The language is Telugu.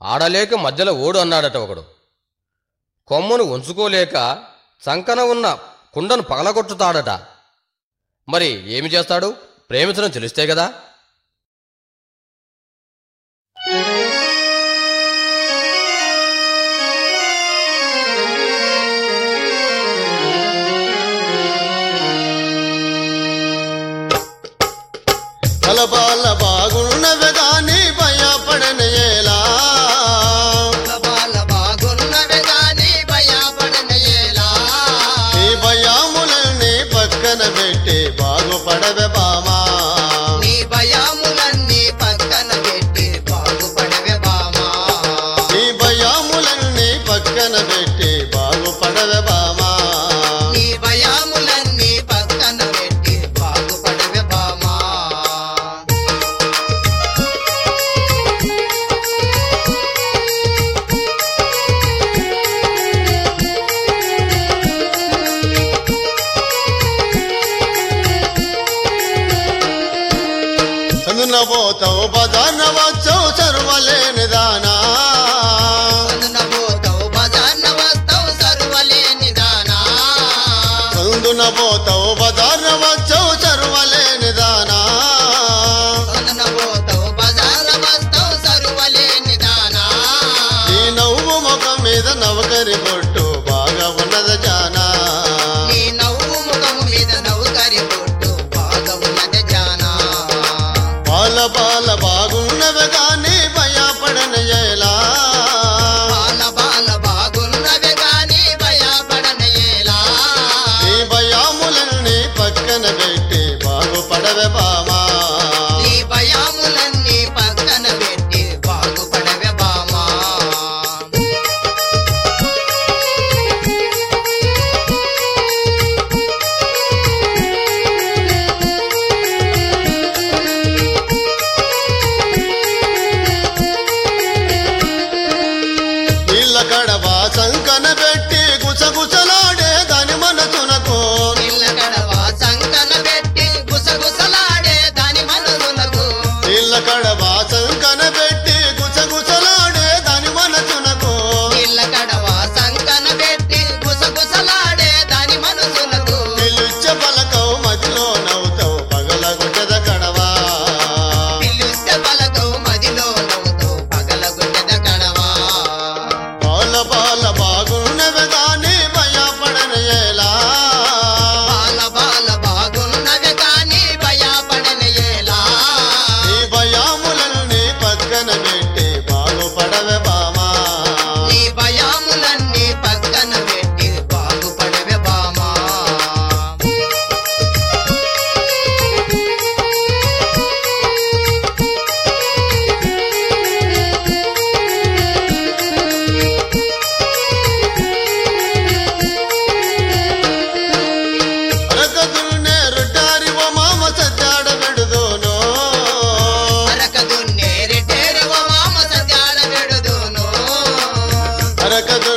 ఆడలేక మధ్యలో ఓడు అన్నాడట ఒకడు కొమ్మును ఉంచుకోలేక చంకన ఉన్న కుండను పగలగొట్టుతాడట మరి ఏమి చేస్తాడు ప్రేమించడం తెలిస్తే కదా బలబాల బాగున్నవి గాని భయపడనేలా బాల బాగున్నవే గాని భయపడనయేలా నీ భయాములని పక్కన పెట్టి బాగుపడవే బామా నీ భయములన్నీ పక్కన పెట్టి బాగుపడవే బామా నీ భయాములన్నీ పక్కన పెట్టి బాగుపడవే బామా నీ భయములన్నీ పక్కన పెట్టి బాగుపడవే బామా అందున పోతావు బజార్న వచ్చావు చరువలేని దానా అందున పోతావు బజార్న వస్తావు సరువలేని దానా అందున పోతావు బజార్న వచ్చావు చరువలేని దానా అందున పోతావు బజార్న వస్తావు సరువలేని దానా నీ నవ్వు ముఖం మీద నవకరి పొట్టు బాగా ఉన్నది జానా నీ నవ్వు ముఖము మీద నవ్వుకరి పొట్టు బాగా ఉన్నది జానా పాల పాల బాగున్నవి కానీ భయపడనయేలా బాల బాల బాగున్నవే గాని భయపడనయేలా నీ భయాములన్నీ పక్కన పెట్టి బాగుపడవే బామా నీ భయములన్నీ పక్కన పెట్టి బాగుపడవే బామా నీళ్ళ కడవ సంకన పెట్టి గుసగుసలాడే దాని మనసునకు పిల్ల గడవ సంకన పెట్టి గుసగుసలాడే దాని మనసులకు నీళ్ళ కడవ సంకన పెట్టి గుసగుసలాడే దాని మనసునకు పిల్ల గడవ సంకన పెట్టి గుసగుసలాడే దాని మనసులకు పిలుచ్చ పలకవు మదిలో నవ్వుతావు పగల గుడ్డద కడవా పిలుస్తే పలకవు మదిలో నవ్వుతావు పగలగొట్టెద గడవా పాల పాల బాగున్నవి కానీ భయపడనయేలా బాల బాల బాగున్నవి కానీ భయపడనయేలా నీ భయాములన్నీ పక్కన పెట్టి బాగుపడవే బామా నీ భయములన్నీ పక్కన పెట్టి బాగుపడవే బామా అరకదున్నే రొట్టారివ మామ సజ్జాడ పెడుదోనో అరకదు నేరిటేరువ మామ సత్యాడ పెడుదును అరకదు